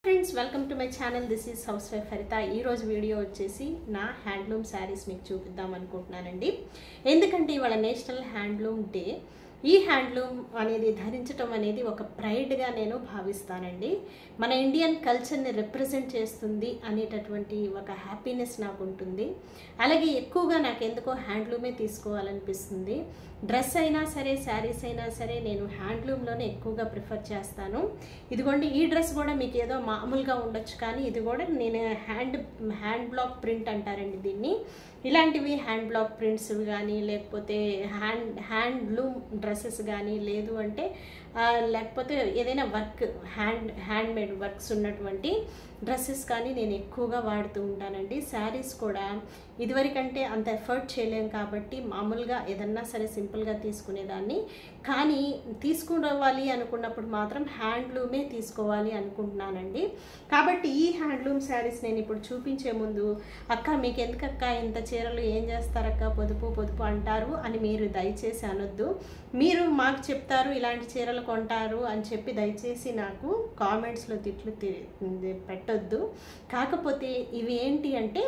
friends welcome to my channel this is housewife Haritha ఈరోజు video వచ్చేసి నా handloom saris మీకు చూపిద్దాం అనుకుంటున్నానండి ఎందుకంటే ఇవాళ నేషనల్ హ్యాండ్లూమ్ డే ఈ హ్యాండ్లూమ్ అనేది ధరించటం అనేది ఒక ప్రైడ్గా నేను భావిస్తానండి మన ఇండియన్ కల్చర్ని రిప్రజెంట్ చేస్తుంది అనేటటువంటి ఒక హ్యాపీనెస్ నాకు ఉంటుంది అలాగే ఎక్కువగా నాకు ఎందుకో హ్యాండ్లూమే తీసుకోవాలనిపిస్తుంది డ్రెస్ అయినా సరే శారీస్ అయినా సరే నేను హ్యాండ్లూమ్లోనే ఎక్కువగా ప్రిఫర్ చేస్తాను ఇదిగోండి ఈ డ్రెస్ కూడా మీకు ఏదో మామూలుగా ఉండొచ్చు కానీ ఇది కూడా నేను హ్యాండ్ హ్యాండ్ బ్లాక్ ప్రింట్ అంటారండి దీన్ని ఇలాంటివి హ్యాండ్ బ్లాక్ ప్రింట్స్ కానీ లేకపోతే హ్యాండ్ హ్యాండ్లూమ్ డ్రెస్సెస్ కానీ లేదు అంటే ఆ, లేకపోతే ఏదైనా work hand hand made works ఉన్నటువంటి డ్రెస్సెస్ కానీ నేను ఎక్కువగా వాడుతూ ఉంటానండి శారీస్ కూడా ఇదివరకంటే అంత ఎఫర్ట్ చేయలేం కాబట్టి మామూలుగా ఏదన్నా సరే సింపుల్గా తీసుకునేదాన్ని కానీ తీసుకురావాలి అనుకున్నప్పుడు మాత్రం హ్యాండ్లూమే తీసుకోవాలి అనుకుంటున్నానండి కాబట్టి ఈ హ్యాండ్లూమ్ శారీస్ నేను ఇప్పుడు చూపించే ముందు అక్క మీకు ఎందుకక్క ఇంత చీరలు ఏం చేస్తారక్క పొదుపు పొదుపు అంటారు అని మీరు దయచేసి అనొద్దు మీరు మాకు చెప్తారు ఇలాంటి చీరలు కొంటారు అని చెప్పి దయచేసి నాకు కామెంట్స్లో తిట్లు తి- పెట్టొద్దు కాకపోతే ఇవి ఏంటి అంటే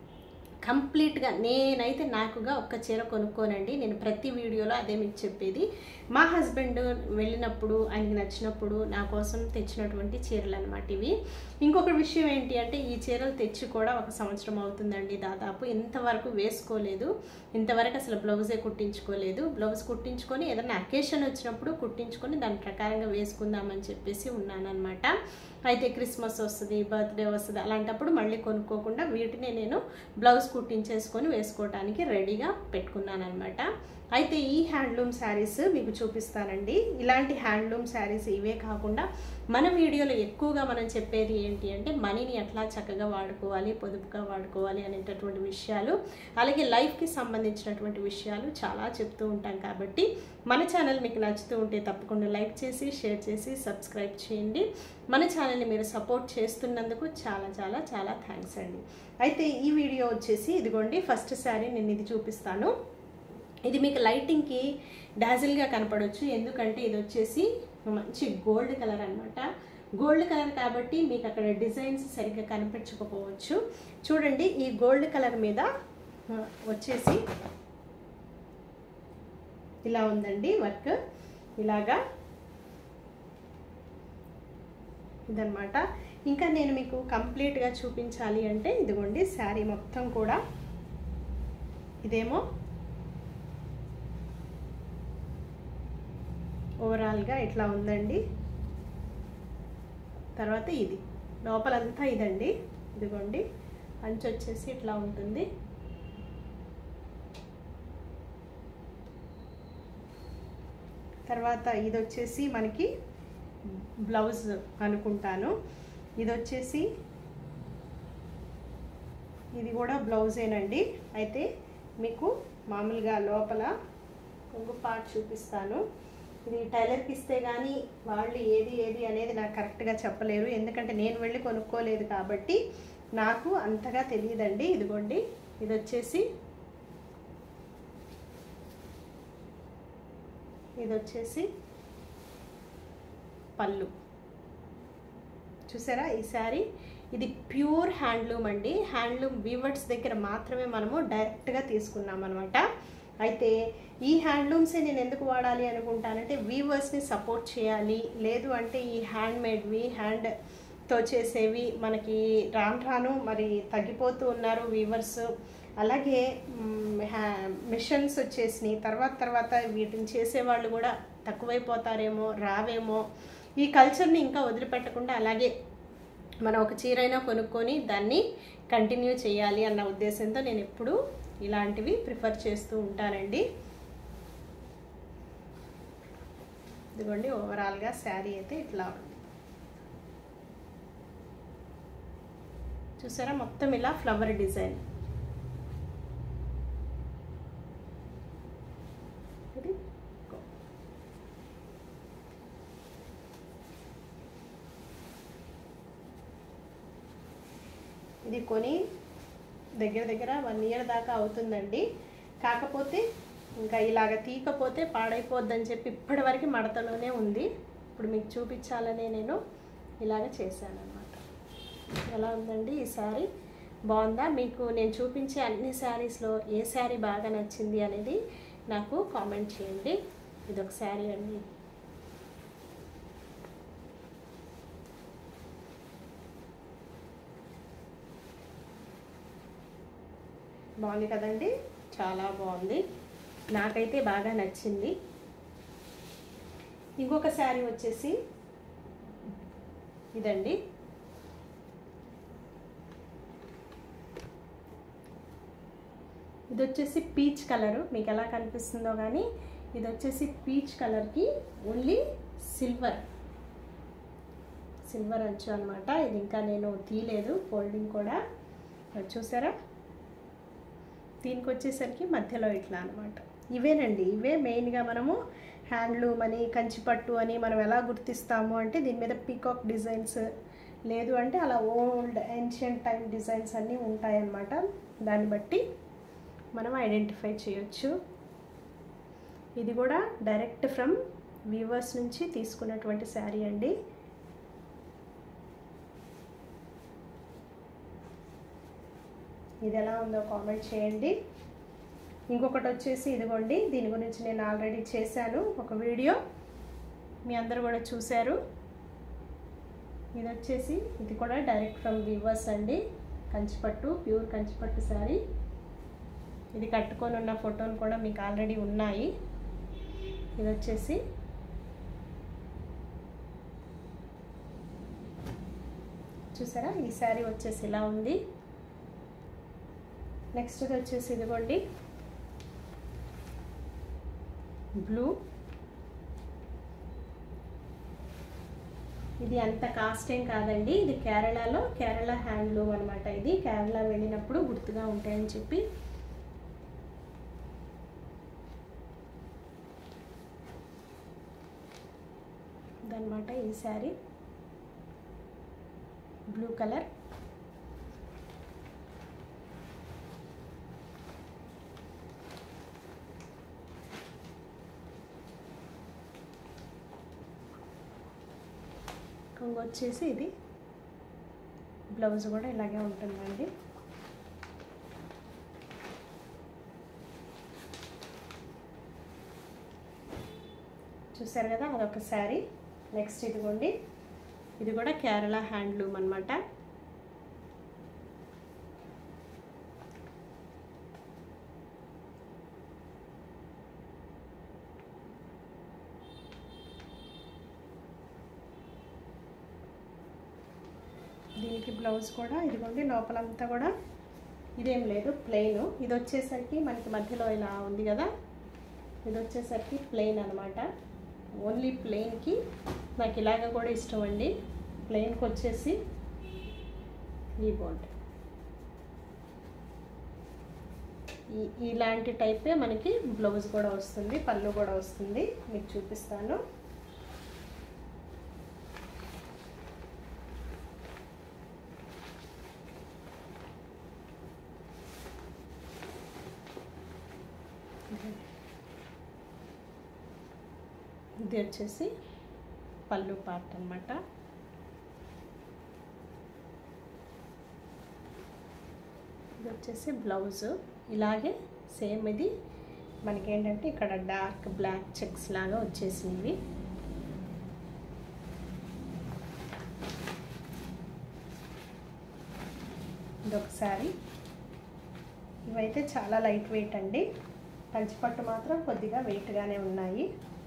కంప్లీట్గా నేనైతే నాకుగా ఒక్క చీర కొనుక్కోనండి నేను ప్రతి వీడియోలో అదే మీకు చెప్పేది మా హస్బెండ్ వెళ్ళినప్పుడు ఆయనకి నచ్చినప్పుడు నా కోసం తెచ్చినటువంటి చీరలు అనమాట ఇవి ఇంకొక విషయం ఏంటి అంటే ఈ చీరలు తెచ్చి కూడా ఒక సంవత్సరం అవుతుందండి దాదాపు ఇంతవరకు వేసుకోలేదు ఇంతవరకు అసలు బ్లౌజే కుట్టించుకోలేదు బ్లౌజ్ కుట్టించుకొని ఏదైనా అకేషన్ వచ్చినప్పుడు కుట్టించుకొని దాని ప్రకారంగా వేసుకుందామని చెప్పేసి ఉన్నానన్నమాట అయితే క్రిస్మస్ వస్తుంది బర్త్డే వస్తుంది అలాంటప్పుడు మళ్ళీ కొనుక్కోకుండా వీటిని నేను బ్లౌజ్ కుట్టించేసుకొని వేసుకోవడానికి రెడీగా పెట్టుకున్నాను అనమాట అయితే ఈ హ్యాండ్లూమ్ శారీస్ మీకు చూపిస్తానండి ఇలాంటి హ్యాండ్లూమ్ శారీస్ ఇవే కాకుండా మన వీడియోలో ఎక్కువగా మనం చెప్పేది ఏంటి అంటే మనీని ఎట్లా చక్కగా వాడుకోవాలి పొదుపుగా వాడుకోవాలి అనేటటువంటి విషయాలు అలాగే లైఫ్కి సంబంధించినటువంటి విషయాలు చాలా చెప్తూ ఉంటాం కాబట్టి మన ఛానల్ మీకు నచ్చుతూ ఉంటే తప్పకుండా లైక్ చేసి షేర్ చేసి సబ్స్క్రైబ్ చేయండి మన ఛానల్ని మీరు సపోర్ట్ చేస్తున్నందుకు చాలా చాలా చాలా థ్యాంక్స్ అండి అయితే ఈ వీడియో వచ్చేసి ఇదిగోండి ఫస్ట్ శారీ నేను ఇది చూపిస్తాను ఇది మీకు లైటింగ్కి డాజిల్గా కనపడవచ్చు ఎందుకంటే ఇది వచ్చేసి మంచి గోల్డ్ కలర్ అనమాట గోల్డ్ కలర్ కాబట్టి మీకు అక్కడ డిజైన్స్ సరిగ్గా కనిపించకపోవచ్చు చూడండి ఈ గోల్డ్ కలర్ మీద ఆ, వచ్చేసి ఇలా ఉందండి వర్క్ ఇలాగా ఇదనమాట ఇంకా నేను మీకు కంప్లీట్గా చూపించాలి అంటే ఇదిగోండి శారీ మొత్తం కూడా ఇదేమో ఓవరాల్గా ఇట్లా ఉందండి తర్వాత ఇది లోపలంతా ఇదండి ఇదిగోండి అంచు వచ్చేసి ఇట్లా ఉంటుంది తర్వాత ఇది వచ్చేసి మనకి బ్లౌజ్ అనుకుంటాను ఇది వచ్చేసి ఇది కూడా బ్లౌజేనండి అయితే మీకు మామూలుగా లోపల కొంగు పార్ట్ చూపిస్తాను ఇది టైలర్కి ఇస్తే కానీ వాళ్ళు ఏది ఏది అనేది నాకు కరెక్ట్గా చెప్పలేరు ఎందుకంటే నేను వెళ్ళి కొనుక్కోలేదు కాబట్టి నాకు అంతగా తెలియదండి ఇదిగోండి ఇది వచ్చేసి ఇది వచ్చేసి పళ్ళు చూసారా ఈ శారీ ఇది ప్యూర్ హ్యాండ్లూమ్ అండి హ్యాండ్లూమ్ వీవర్స్ దగ్గర మాత్రమే మనము డైరెక్ట్గా తీసుకున్నాం అనమాట అయితే ఈ హ్యాండ్లూమ్సే నేను ఎందుకు వాడాలి అనుకుంటానంటే వీవర్స్ని సపోర్ట్ చేయాలి లేదు అంటే ఈ హ్యాండ్ మేడ్వి హ్యాండ్తో చేసేవి మనకి రాను రాను మరి తగ్గిపోతూ ఉన్నారు వీవర్స్ అలాగే మిషన్స్ వచ్చేసినాయి తర్వాత తర్వాత వీటిని చేసేవాళ్ళు కూడా తక్కువైపోతారేమో రావేమో ఈ కల్చర్ని ఇంకా వదిలిపెట్టకుండా అలాగే మనం ఒక చీరైనా కొనుక్కొని దాన్ని కంటిన్యూ చేయాలి అన్న ఉద్దేశంతో నేను ఎప్పుడు ఇలాంటివి ప్రిఫర్ చేస్తూ ఉంటానండి ఇదిగోండి ఓవరాల్గా శారీ అయితే ఇట్లా ఉంది చూసారా మొత్తం ఇలా ఫ్లవర్ డిజైన్ ఇది ఇది కొని దగ్గర దగ్గర వన్ ఇయర్ దాకా అవుతుందండి కాకపోతే ఇంకా ఇలాగ తీయకపోతే పాడైపోద్దని చెప్పి ఇప్పటివరకు మడతలోనే ఉంది ఇప్పుడు మీకు చూపించాలనే నేను ఇలాగ చేశాను అనమాట ఎలా ఉందండి ఈ శారీ బాగుందా మీకు నేను చూపించే అన్ని శారీస్లో ఏ శారీ బాగా నచ్చింది అనేది నాకు కామెంట్ చేయండి ఇది ఒక శారీ అండి బాగుంది కదండి చాలా బాగుంది నాకైతే బాగా నచ్చింది ఇంకొక శారీ వచ్చేసి ఇదండి ఇది వచ్చేసి పీచ్ కలరు మీకు ఎలా కనిపిస్తుందో కానీ ఇది వచ్చేసి పీచ్ కలర్కి ఓన్లీ సిల్వర్ సిల్వర్ అంచు అనమాట ఇది ఇంకా నేను తీయలేదు ఫోల్డింగ్ కూడా అది చూసారా దీనికి వచ్చేసరికి మధ్యలో ఇట్లా అనమాట ఇవేనండి ఇవే మెయిన్గా మనము హ్యాండ్లూమ్ అని కంచిపట్టు అని మనం ఎలా గుర్తిస్తాము అంటే దీని మీద పీకాక్ డిజైన్స్ లేదు అంటే అలా ఓల్డ్ ఏన్షియంట్ టైం డిజైన్స్ అన్నీ ఉంటాయన్నమాట దాన్ని బట్టి మనం ఐడెంటిఫై చేయొచ్చు ఇది కూడా డైరెక్ట్ ఫ్రమ్ వీవర్స్ నుంచి తీసుకున్నటువంటి శారీ అండి ఇది ఎలా ఉందో కామెంట్ చేయండి ఇంకొకటి వచ్చేసి ఇదిగోండి దీని గురించి నేను ఆల్రెడీ చేశాను ఒక వీడియో మీ అందరు కూడా చూశారు ఇది వచ్చేసి ఇది కూడా డైరెక్ట్ ఫ్రమ్ వీవర్స్ అండి కంచిపట్టు ప్యూర్ కంచిపట్టు శారీ ఇది కట్టుకొని ఉన్న ఫోటోలు కూడా మీకు ఆల్రెడీ ఉన్నాయి ఇది వచ్చేసి చూసారా ఈ శారీ వచ్చేసి ఇలా ఉంది నెక్స్ట్ వచ్చేసి ఇదిగోండి బ్లూ ఇది అంత కాస్ట్ ఏం కాదండి ఇది కేరళలో కేరళ హ్యాండ్లూమ్ అనమాట ఇది కేరళ వెళ్ళినప్పుడు గుర్తుగా ఉంటాయని చెప్పి ఇదనమాట ఈ శారీ బ్లూ కలర్ కొంగు వచ్చేసి ఇది బ్లౌజ్ కూడా ఇలాగే ఉంటుందండి చూసారు కదా అదొక శారీ నెక్స్ట్ ఇదిగోండి ఇది కూడా కేరళ హ్యాండ్లూమ్ అనమాట దీనికి బ్లౌజ్ కూడా ఇదిగోండి లోపలంతా కూడా ఇదేం లేదు ప్లెయిన్ ఇది వచ్చేసరికి మనకి మధ్యలో ఇలా ఉంది కదా ఇది వచ్చేసరికి ప్లెయిన్ అనమాట ఓన్లీ ప్లెయిన్కి నాకు ఇలాగ కూడా ఇష్టం అండి ప్లెయిన్కి వచ్చేసి ఈ బోల్ట్ ఈ ఇలాంటి టైపే మనకి బ్లౌజ్ కూడా వస్తుంది పళ్ళు కూడా వస్తుంది మీకు చూపిస్తాను ఇది వచ్చేసి పళ్ళు పార్ట్ అనమాట ఇది వచ్చేసి బ్లౌజ్ ఇలాగే సేమ్ ఇది మనకి ఏంటంటే ఇక్కడ డార్క్ బ్లాక్ చెక్స్ లాగా వచ్చేసినవి ఇదొకసారి ఇవైతే చాలా లైట్ వెయిట్ అండి కంచిపట్టు మాత్రం కొద్దిగా వెయిట్గానే ఉన్నాయి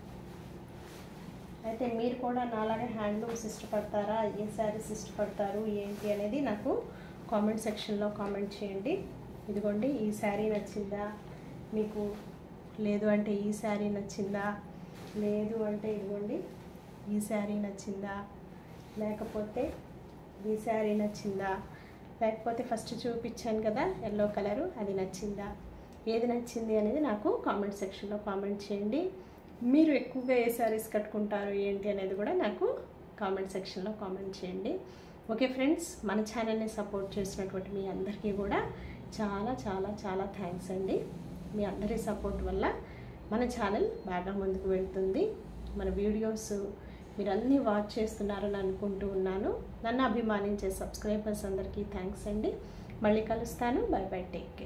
అయితే మీరు కూడా నాలాగే హ్యాండ్లూమ్స్ ఇష్టపడతారా ఏ శారీస్ ఇష్టపడతారు ఏంటి అనేది నాకు కామెంట్ సెక్షన్లో కామెంట్ చేయండి ఇదిగోండి ఈ శారీ నచ్చిందా మీకు లేదు అంటే ఈ శారీ నచ్చిందా లేదు అంటే ఇదిగోండి ఈ శారీ నచ్చిందా లేకపోతే ఈ శారీ నచ్చిందా లేకపోతే ఫస్ట్ చూపించాను కదా ఎల్లో కలరు అది నచ్చిందా ఏది నచ్చింది అనేది నాకు కామెంట్ సెక్షన్లో కామెంట్ చేయండి మీరు ఎక్కువగా ఏ శారీస్ కట్టుకుంటారు ఏంటి అనేది కూడా నాకు కామెంట్ సెక్షన్లో కామెంట్ చేయండి ఓకే ఫ్రెండ్స్ మన ఛానల్ని సపోర్ట్ చేసినటువంటి మీ అందరికీ కూడా చాలా చాలా చాలా థ్యాంక్స్ అండి మీ అందరి సపోర్ట్ వల్ల మన ఛానల్ బాగా ముందుకు వెళ్తుంది మన వీడియోస్ మీరు అన్నీ వాచ్ చేస్తున్నారని అనుకుంటూ ఉన్నాను నన్ను అభిమానించే సబ్స్క్రైబర్స్ అందరికీ థ్యాంక్స్ అండి మళ్ళీ కలుస్తాను బై బై టేక్ కేర్